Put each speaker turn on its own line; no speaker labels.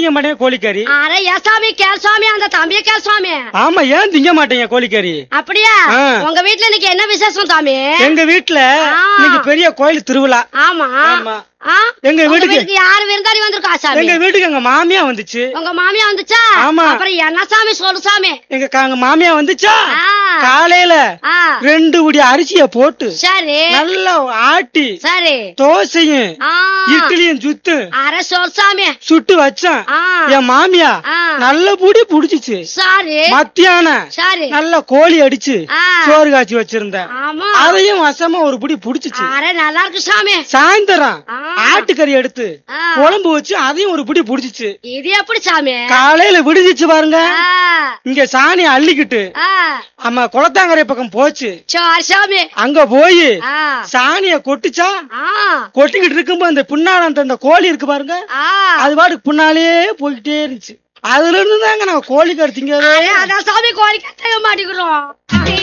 திங்க மாட்டேங்க கோழிக்கறி
அட ஏ சாமி கேள் சுவாமி அந்த தம்பிய கேள் சுவாமி
ஆமா ஏன் திங்க மாட்டேங்க கோழிக்கறி
அப்படியா
ஆ.
உங்க வீட்டுல இன்னைக்கு என்ன விசேஷம் சாமி
எங்க வீட்டுல
ஆ.
இன்னைக்கு பெரிய கோயில் திருவிழா
ஆமா
ஆமா.
ஆ?
எங்க
உங்க
வீட்டுக்கு-
வீட்டுக்கு யாரு விருந்தாடி வந்திருக்கா சாமி
எங்க வீட்டுக்கு எங்க மாமியா வந்துச்சு
உங்க மாமியா வந்துச்சா
ஆமா.
அப்புறம் என்ன சாமி சொல்லு சாமி
எங்க க- எங்க மாமியா வந்துச்சா
ஆ.
காலையில
ஆ
ரெண்டு உடி அரிசிய போட்டு
சரி
நல்லா ஆட்டி
சரி
தோசையும்
ஆ
இட்லியும் சுத்து
அரை சொல் சாமி
சுட்டு வச்சேன்
ஆ
என் மாமியா
ஆ.
நல்ல பூடி புடிச்சிச்சு
சரி
மத்தியானம்
சரி
நல்ல கோழி அடிச்சு
ஆ.
சோறு காய்ச்சி வச்சிருந்தேன்
ஆமா
அதையும் வசமா ஒரு புடி புடிச்சிச்சு
அரை நல்லா இருக்கு சாமி
சாயந்தரம்
ஆ.
ஆட்டுக்கறி எடுத்து
ஆ.
குழம்பு வச்சு அதையும் ஒரு புடி புடிச்சிச்சு
இது எப்படி சாமி
காலையில விடுதிச்சு பாருங்க
ஆ,
இங்க சாணி அள்ளிக்கிட்டு
ஆ,
ஆமா குளத்தாங்கரை பக்கம் போச்சு
சரி சாமி
அங்க போய்
ஆ,
சாணிய கொட்டுச்சா
ஆ,
கொட்டிக்கிட்டு இருக்கும்போது அந்த பின்னால அந்த அந்த கோழி இருக்கு பாருங்க
ஆ.
அது பாட்டுக்கு பின்னாலே போய்கிட்டே இருந்துச்சு அதுல இருந்து தாங்க நாங்க கோழி கருத்திங்க
அட, அதான் சாமி கோழி கட்ட மாட்டேங்கிறோம்